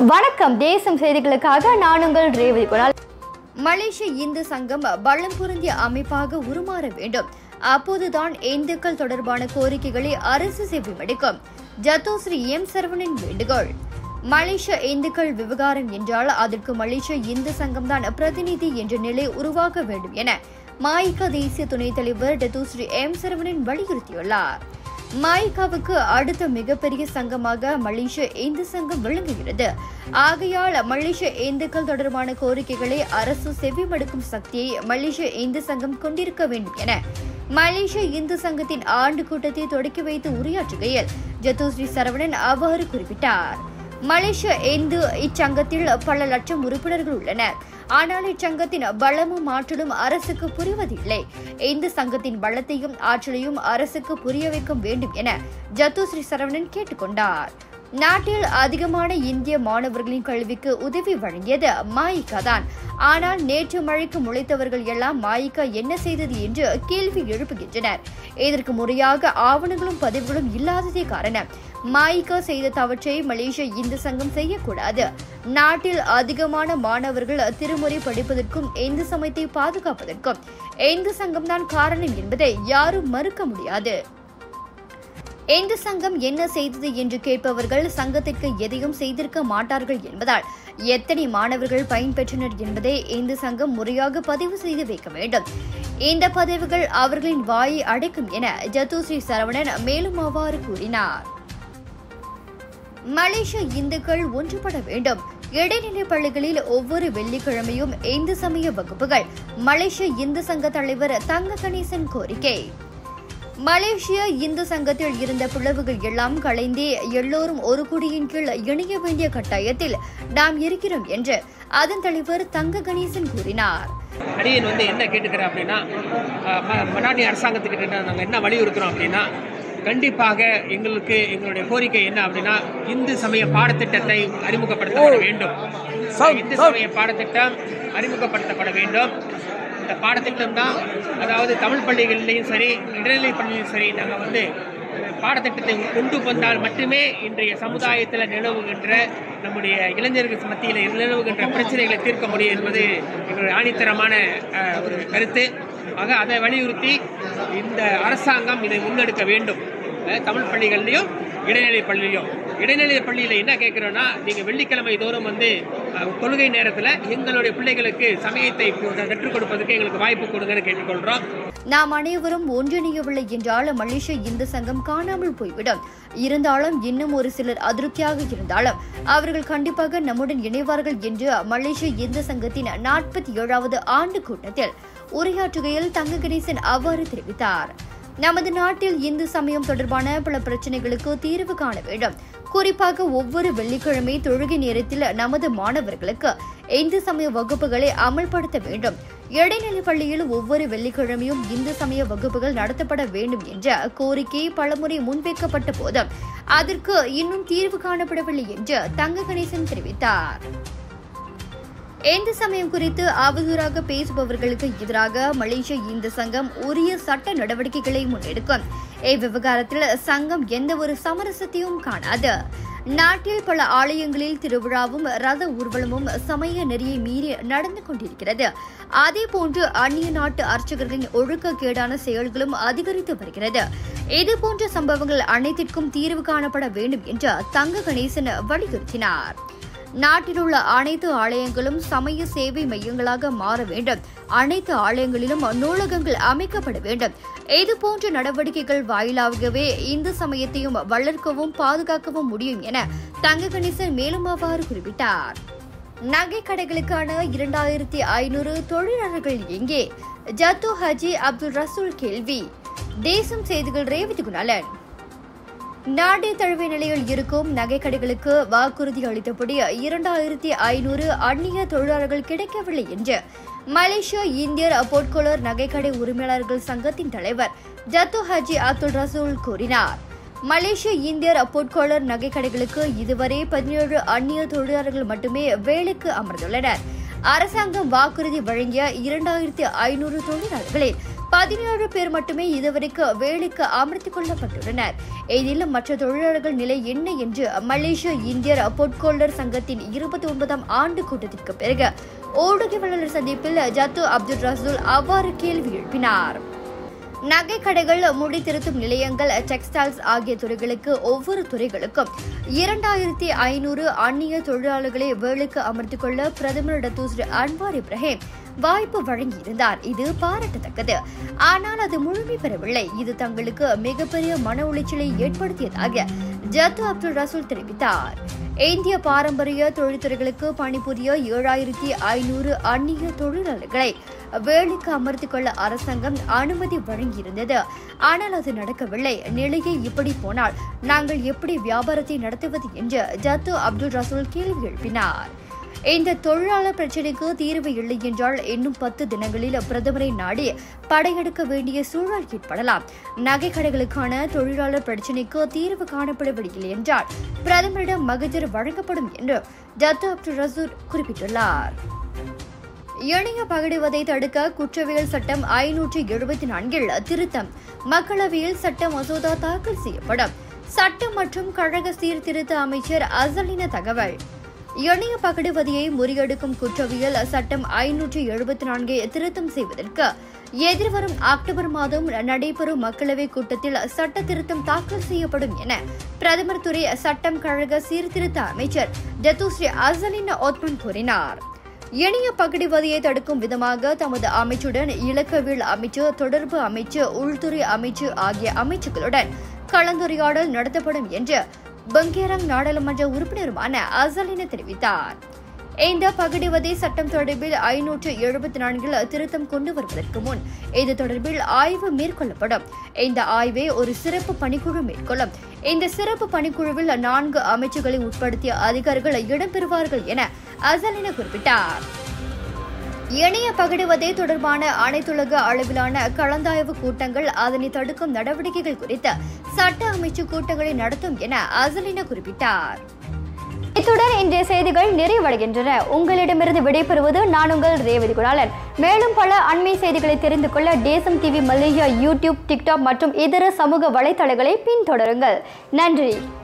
வணக்கம் தேசம் செய்திகளுக்காக நான் உங்கள் ரேவதி குணால் மலேசிய இந்து சங்கம் பலம் பொருந்திய அமைப்பாக உருமாற வேண்டும் அப்போதுதான் இந்துக்கள் தொடர்பான கோரிக்கைகளை அரசு செவிமடுக்கும் ஜத்தோஸ்ரீ எம் சரவணன் வேண்டுகோள் மலேசிய இந்துக்கள் விவகாரம் என்றால் அதற்கு மலேசிய இந்து சங்கம்தான் பிரதிநிதி என்ற நிலை உருவாக்க வேண்டும் என மாயிகா தேசிய துணைத் தலைவர் டத்தோஸ்ரீ எம் சரவணன் வலியுறுத்தியுள்ளார் மாயிகாவுக்கு அடுத்த மிகப்பெரிய சங்கமாக மலேசிய இந்து சங்கம் விளங்குகிறது ஆகையால் மலேசிய இந்துக்கள் தொடர்பான கோரிக்கைகளை அரசு செவிமடுக்கும் சக்தியை மலேசிய இந்து சங்கம் கொண்டிருக்க வேண்டும் என மலேசிய இந்து சங்கத்தின் ஆண்டு கூட்டத்தை தொடக்கி வைத்து உரையாற்றுகையில் ஜத்தோஸ்ரீ சரவணன் அவ்வாறு குறிப்பிட்டார் மலேசிய இந்து இச்சங்கத்தில் பல லட்சம் உறுப்பினர்கள் உள்ளனர் ஆனால் இச்சங்கத்தின் பலமும் ஆற்றலும் அரசுக்கு புரிவதில்லை இந்து சங்கத்தின் பலத்தையும் ஆற்றலையும் அரசுக்கு புரிய வைக்க வேண்டும் என ஜத்துஸ்ரீ சரவணன் கேட்டுக்கொண்டார் நாட்டில் அதிகமான இந்திய மாணவர்களின் கல்விக்கு உதவி வழங்கியது மாயிகா தான் ஆனால் நேற்று மழைக்கு முளைத்தவர்கள் எல்லாம் மாயிகா என்ன செய்தது என்று கேள்வி எழுப்புகின்றனர் இதற்கு முறையாக ஆவணங்களும் பதிவுகளும் இல்லாததே காரணம் மாயிகா செய்த தவற்றை மலேசிய இந்து சங்கம் செய்யக்கூடாது நாட்டில் அதிகமான மாணவர்கள் திருமுறை படிப்பதற்கும் இந்து சமயத்தை பாதுகாப்பதற்கும் இந்து சங்கம்தான் காரணம் என்பதை யாரும் மறுக்க முடியாது இந்து சங்கம் என்ன செய்தது என்று கேட்பவர்கள் சங்கத்திற்கு எதையும் செய்திருக்க மாட்டார்கள் என்பதால் எத்தனை மாணவர்கள் பயன்பெற்றனர் என்பதை இந்து சங்கம் முறையாக பதிவு செய்து வைக்க வேண்டும் இந்த பதிவுகள் அவர்களின் வாயை அடைக்கும் என ஜத்துஸ்ரீ சரவணன் மேலும் அவ்வாறு கூறினார் மலேசிய இந்துக்கள் ஒன்றுபட வேண்டும் இடைநிலை பள்ளிகளில் ஒவ்வொரு வெள்ளிக்கிழமையும் இந்து சமய வகுப்புகள் மலேசிய இந்து சங்க தலைவர் தங்க கணேசன் கோரிக்கை மலேசிய இந்து சங்கத்தில் இருந்த பிளவுகள் எல்லாம் கலைந்தே எல்லோரும் ஒரு குடியின் கீழ் இணைய வேண்டிய கட்டாயத்தில் நாம் இருக்கிறோம் என்று அதன் தலைவர் தங்க கணேசன் கூறினார் அடியன் வந்து என்ன கேட்டுக்கிறேன் அப்படின்னா அஹ், ம- மடானி அரசாங்கத்துக்கிட்ட நாங்கள் என்ன வலியுறுத்துறோம் அப்படின்னா கண்டிப்பாக எங்களுக்கு எங்களுடைய கோரிக்கை என்ன அப்படின்னா இந்து சமய பாடத்திட்டத்தை அறிமுகப்படுத்தப்பட வேண்டும் இந்து சமய பாடத்திட்டம் அறிமுகப்படுத்தப்பட வேண்டும் இந்த பாடத்திட்டம் தான் அதாவது தமிழ் பள்ளிகளிலையும் சரி இடைநிலை பள்ளியிலும் சரி நாங்கள் வந்து பாடத்திட்டத்தை கொண்டு வந்தால் மட்டுமே இன்றைய சமுதாயத்தில் நிலவுகின்ற நம்முடைய இளைஞர்கள் மத்தியில் நிலவுகின்ற பிரச்சனைகளை தீர்க்க முடியும் என்பது எங்களுடைய ஆணித்தரமான அஹ், ஒரு கருத்து ஆக அதை வலியுறுத்தி இந்த அரசாங்கம் இதை முன்னெடுக்க வேண்டும் அஹ், தமிழ் பள்ளிகள்லையும் இடைநிலை பள்ளியிலையும் இடைநிலை பள்ளியில் என்ன கேட்குறோன்னா நீங்கள் வெள்ளிக்கிழமை தோறும் வந்து அஹ், தொழுகை நேரத்தில் எங்களுடைய பிள்ளைகளுக்கு சமயத்தை கற்றுக் கொடுப்பதற்கு எங்களுக்கு வாய்ப்பு கொடுங்கன்னு கேட்டுக்கொள்கிறோம் நாம் அனைவரும் ஒன்றிணையவில்லை என்றால் மலேசிய இந்து சங்கம் காணாமல் போய்விடும் இருந்தாலும் இன்னும் ஒரு சிலர் அதிருப்தியாக இருந்தாலும் அவர்கள் கண்டிப்பாக நம்முடன் இணைவார்கள் என்று மலேசிய இந்து சங்கத்தின் நாற்பத்தி ஏழாவது ஆண்டு கூட்டத்தில் உரையாற்றுகையில் தங்க கணேசன் அவ்வாறு தெரிவித்தார் நமது நாட்டில் இந்து சமயம் தொடர்பான பல பிரச்சனைகளுக்கு தீர்வு காண வேண்டும் குறிப்பாக ஒவ்வொரு வெள்ளிக்கிழமை தொழுகை நேரத்தில் நமது மாணவர்களுக்கு இந்து சமய வகுப்புகளை அமல்படுத்த வேண்டும் இடைநிலை பள்ளியில் ஒவ்வொரு வெள்ளிக்கிழமையும் இந்து சமய வகுப்புகள் நடத்தப்பட வேண்டும் என்ற கோரிக்கை பலமுறை முன்வைக்கப்பட்ட போதும் அதற்கு இன்னும் தீர்வு காணப்படவில்லை என்று தங்க கணேசன் தெரிவித்தார் இந்து சமயம் குறித்து அவதூறாக பேசுபவர்களுக்கு எதிராக மலேசிய இந்து சங்கம் உரிய சட்ட நடவடிக்கைகளை முன்னெடுக்கும் இவ்விவகாரத்தில் சங்கம் எந்த ஒரு சமரசத்தையும் காணாது நாட்டில் பல ஆலயங்களில் திருவிழாவும் ரத ஊர்வலமும் சமய நெறியை மீறி நடந்து கொண்டிருக்கிறது அதேபோன்று அந்நிய நாட்டு அர்ச்சகர்களின் ஒழுக்கக்கேடான செயல்களும் அதிகரித்து வருகிறது இதுபோன்ற சம்பவங்கள் அனைத்திற்கும் தீர்வு காணப்பட வேண்டும் என்று தங்க கணேசன் வலியுறுத்தினார் நாட்டில் உள்ள அனைத்து ஆலயங்களும் சமய சேவை மையங்களாக மாற வேண்டும் அனைத்து ஆலயங்களிலும் நூலகங்கள் அமைக்கப்பட வேண்டும் இதுபோன்ற நடவடிக்கைகள் வாயிலாகவே இந்து சமயத்தையும் வளர்க்கவும் பாதுகாக்கவும் முடியும் என தங்க கணேசன் மேலும் அவ்வாறு குறிப்பிட்டார் நகை கடைகளுக்கான இரண்டாயிரத்தி ஐநூறு தொழிலாளர்கள் எங்கே ஜத்து ஹஜி அப்துல் ரசூல் கேள்வி தேசம் செய்திகள் ரேவதி குணாலன் நாடு தழுவிய நிலையில் இருக்கும் நகைக்கடைகளுக்கு வாக்குறுதி அளித்தபடி இரண்டாயிரத்தி ஐநூறு அந்நிய தொழிலாளர்கள் கிடைக்கவில்லை என்று மலேசியா இந்தியர் பொற்கொளர் நகைக்கடை உரிமையாளர்கள் சங்கத்தின் தலைவர் ஜத்து ஹஜி அப்துல் ரசூல் கூறினார் மலேசிய இந்தியர் பொற்கொளர் நகைக்கடைகளுக்கு இதுவரை பதினேழு அந்நிய தொழிலாளர்கள் மட்டுமே வேலைக்கு அமர்ந்துள்ளனர் அரசாங்கம் வாக்குறுதி வழங்கிய இரண்டாயிரத்தி ஐநூறு தொழிலாளர்களில் பதினேழு பேர் மட்டுமே இதுவரைக்கு வேலைக்கு அமர்த்திக் கொள்ளப்பட்டுள்ளனர் இதில் மற்ற தொழிலாளர்கள் நிலை என்ன என்று மலேசிய இந்தியர் பொற்கொள்ளர் சங்கத்தின் இருபத்தி ஒன்பதாம் ஆண்டு கூட்டத்திற்கு பிறகு ஊடகவியலாளர் சந்திப்பில் ஜத்து அப்துல் ரசூல் அவ்வாறு கேள்வி எழுப்பினார் நகை கடைகள் முடி திருத்தும் நிலையங்கள் டெக்ஸ்டைல்ஸ் ஆகிய துறைகளுக்கு ஒவ்வொரு துறைகளுக்கும் இரண்டாயிரத்தி ஐநூறு அந்நிய தொழிலாளர்களை வேலைக்கு அமர்த்திக் கொள்ள பிரதமர் டத்தூஸ்ரீ அன்வார் இப்ராஹிம் வாய்ப்பு வழங்கியிருந்தார் இது பாராட்டத்தக்கது ஆனால் அது முழுமை பெறவில்லை இது தங்களுக்கு மிகப்பெரிய மன உளைச்சலை ஏற்படுத்தியதாக ஜத்து அப்துல் ரசூல் தெரிவித்தார் இந்திய பாரம்பரிய தொழில்துறைகளுக்கு பணிபுரிய ஏழாயிரத்தி ஐநூறு அந்நிய தொழிலாளர்களை வேலைக்கு அமர்த்திக் கொள்ள அரசாங்கம் அனுமதி வழங்கியிருந்தது ஆனால் அது நடக்கவில்லை நிலையை இப்படி போனால் நாங்கள் எப்படி வியாபாரத்தை நடத்துவது என்று ஜத்து அப்துல் ரசூல் கேள்வி எழுப்பினார் இந்த தொழிலாளர் பிரச்சினைக்கு தீர்வு இல்லை என்றால் இன்னும் பத்து தினங்களில் பிரதமரை நாடி படையெடுக்க வேண்டிய சூழல் ஏற்படலாம் நகை கடைகளுக்கான தொழிலாளர் பிரச்சினைக்கு தீர்வு காணப்படவில்லை என்றால் பிரதமரிடம் மகஜர் வழங்கப்படும் என்று ஜத்து அப்துல் ரசூல் குறிப்பிட்டுள்ளார் இணைய பகிடுவதை தடுக்க குற்றவியல் சட்டம் ஐநூற்றி எழுபத்தி நான்கில் திருத்தம் மக்களவையில் சட்ட மசோதா தாக்கல் செய்யப்படும் சட்டம் மற்றும் கழக சீர்திருத்த அமைச்சர் அசலின தகவல் இணைய பகிடுவதையை முறியடிக்கும் குற்றவியல் சட்டம் ஐநூற்றி எழுபத்தி நான்கை திருத்தம் செய்வதற்கு எதிர்வரும் அக்டோபர் மாதம் நடைபெறும் மக்களவை கூட்டத்தில் சட்ட திருத்தம் தாக்கல் செய்யப்படும் என பிரதமர் துறை சட்டம் கழக சீர்திருத்த அமைச்சர் டத்துஸ்ரீ அசலின் ஓத்மன் கூறினார் இணைய பகிடிவதையை தடுக்கும் விதமாக தமது அமைச்சுடன் இலக்கவியல் அமைச்சு தொடர்பு அமைச்சு உள்துறை அமைச்சு ஆகிய அமைச்சுகளுடன் கலந்துரையாடல் நடத்தப்படும் என்று பங்கேரங் நாடாளுமன்ற உறுப்பினருமான அசலின தெரிவித்தார் இந்த பகிடிவதை சட்டம் தொடர்பில் ஐநூற்று எழுபத்தி நான்கில் திருத்தம் கொண்டு வருவதற்கு முன் இது தொடர்பில் ஆய்வு மேற்கொள்ளப்படும் இந்த ஆய்வை ஒரு சிறப்பு பணிக்குழு மேற்கொள்ளும் இந்த சிறப்பு பணிக்குழுவில் நான்கு அமைச்சுகளை உட்படுத்திய அதிகாரிகள் இடம்பெறுவார்கள் என அசலின குறிப்பிட்டார் இணைய பகிடுவதே தொடர்பான அனைத்துலக அளவிலான கலந்தாய்வு கூட்டங்கள் அதனை தடுக்கும் நடவடிக்கைகள் குறித்து சட்ட அமைச்சு கூட்டங்களை நடத்தும் என அசலின குறிப்பிட்டார் இத்துடன் இன்றைய செய்திகள் நிறைவடைகின்றன உங்களிடமிருந்து விடைபெறுவது நான் உங்கள் ரேவதி குணாளன் மேலும் பல அண்மை செய்திகளை தெரிந்து கொள்ள தேசம் டிவி மலேசியா யூடியூப் டிக்டாக் மற்றும் இதர சமூக வலைத்தளங்களை பின்தொடருங்கள் நன்றி